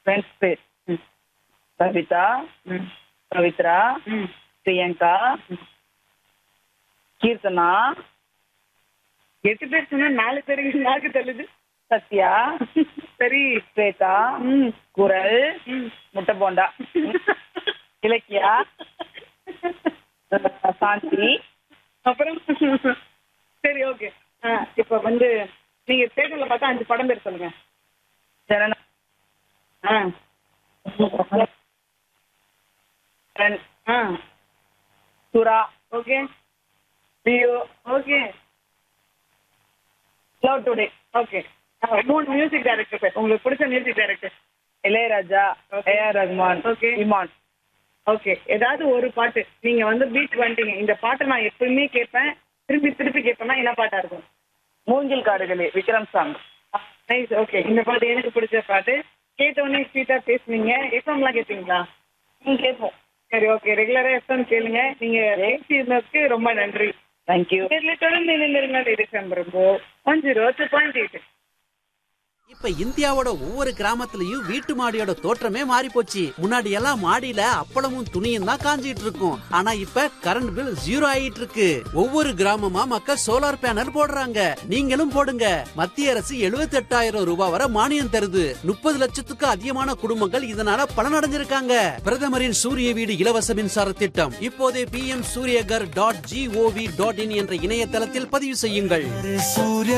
Friends பேர் ம். கவிதா ம். பவித்ரா ம். பிரியங்கா கீர்த்தனா எட்டு பேர் சொன்னா நாலு பேருக்கு நாக்கு தள்ளுது சத்யா சரி ஸ்வேதா ம். குரல் ம். முட்டை போண்டா இலக்கியா சாந்தி அப்புறம் சரி ஓகே இப்போ வந்து நீங்க தேட்டர்ல பார்த்தா அஞ்சு படம் பேர் சொல்லுங்க ஜனன ஆ கரண், ஆ சுரா ஓகே பியு ஓகே லவ் டுடே ஓகே மூணு மியூசிக் டைரக்டர் பேர் உங்களுக்கு பிடிச்ச music director Ilaiyaraaja Okay. AR Rahman Okay. Imman okay ஏதாவது ஒரு பாட்டு நீங்க வந்து பீட் வந்துட்டீங்க இந்த பாட்டை நான் எப்பவுமே கேட்பேன் திருப்பி திருப்பி கேட்பேன்னா என்ன பாட்டா இருக்கும் மூங்கில் காடுகளே விக்ரம் சாங் நைஸ் ஓகே இந்த பாட்டு எனக்கு பிடிச்ச பாட்டு கேட்ட உடனே ஸ்வீட்டா பேசுனீங்க எஃப்எம்லாம் கேட்பீங்களா ம் கேட்போம் சரி ஓகே ரெகுலரா எஃப்எம் கேளுங்க நீங்க பேசியதுக்கு ரொம்ப நன்றி தேங்க்யூ இதில் தொடர்ந்து இணைந்திருங்கள் இது செம்பரும்போ one zero two point eight இப்ப இந்தியாவோட ஒவ்வொரு கிராமத்துலயும் வீட்டு மாடியோட தோற்றமே மாறி போச்சு முன்னாடி எல்லாம் மாடியில அப்பளமும் துணியும் தான் காஞ்சிட்டு இருக்கும் ஆனா இப்ப கரண்ட் பில் ஜீரோ ஆயிட்டு இருக்கு ஒவ்வொரு கிராமமா மக்கள் சோலார் பேனல் போடுறாங்க நீங்களும் போடுங்க மத்திய அரசு 78000 ரூபாய் வரை மானியம் தருது முப்பது லட்சத்துக்கு அதிகமான குடும்பங்கள் இதனால பலனடைஞ்சிருக்காங்க பிரதமரின் சூரிய வீடு இலவச மின்சார திட்டம் இப்போதே P M Suryaghar dot GOV dot in என்ற இணையதளத்தில் பதிவு செய்யுங்கள் சூரிய